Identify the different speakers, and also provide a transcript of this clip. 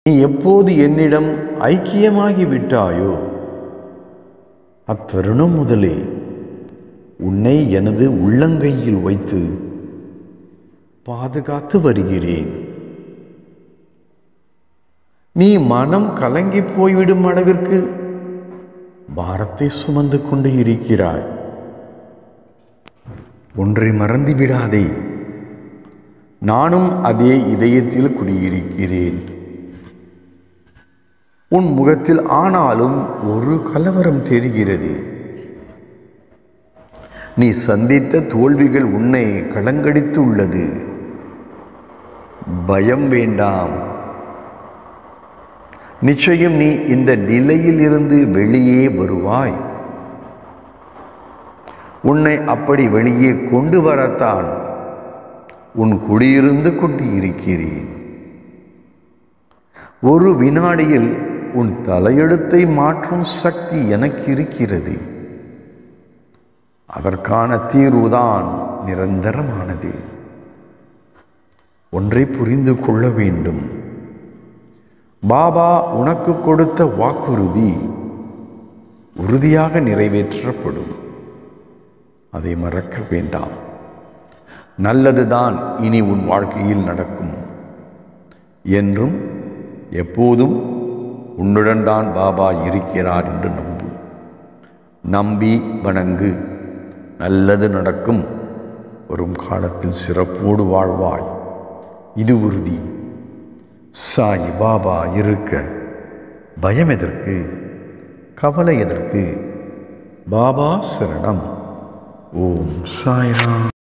Speaker 1: நீ எப்போது என்னிடம் ஐக்கியமாகி விட்டாயோ அத்தருணம் முதலே உன்னை எனது உள்ளங்கையில் வைத்து பாதுகாத்து வருகிறேன் நீ மனம் கலங்கி போய்விடும் அளவிற்கு பாரத்தை சுமந்து கொண்டு இருக்கிறாய் ஒன்றை மறந்து விடாதே நானும் அதே இதயத்தில் குடியிருக்கிறேன் உன் முகத்தில் ஆனாலும் ஒரு கலவரம் தெரிகிறது நீ சந்தித்த தோல்விகள் உன்னை கலங்கடித்து உள்ளது பயம் வேண்டாம் நிச்சயம் நீ இந்த நிலையில் இருந்து வெளியே வருவாய் உன்னை அப்படி வெளியே கொண்டு வரத்தான் உன் குடியிருந்து கொண்டு இருக்கிறேன் ஒரு வினாடியில் உன் தலையெழுத்தை மாற்றும் சக்தி எனக்கு இருக்கிறது அதற்கான தீர்வுதான் நிரந்தரமானது ஒன்றை புரிந்து கொள்ள வேண்டும் பாபா உனக்கு கொடுத்த வாக்குறுதி உறுதியாக நிறைவேற்றப்படும் அதை மறக்க வேண்டாம் நல்லதுதான் இனி உன் வாழ்க்கையில் நடக்கும் என்றும் எப்போதும் உன்னுடன் தான் பாபா இருக்கிறார் என்று நம்பு நம்பி வணங்கு நல்லது நடக்கும் வரும் காலத்தில் சிறப்போடு வாழ்வாய் இது உறுதி சாய் பாபா இருக்க பயம் எதற்கு கவலை எதற்கு பாபா சரணம் ஓம் சாய்ராம்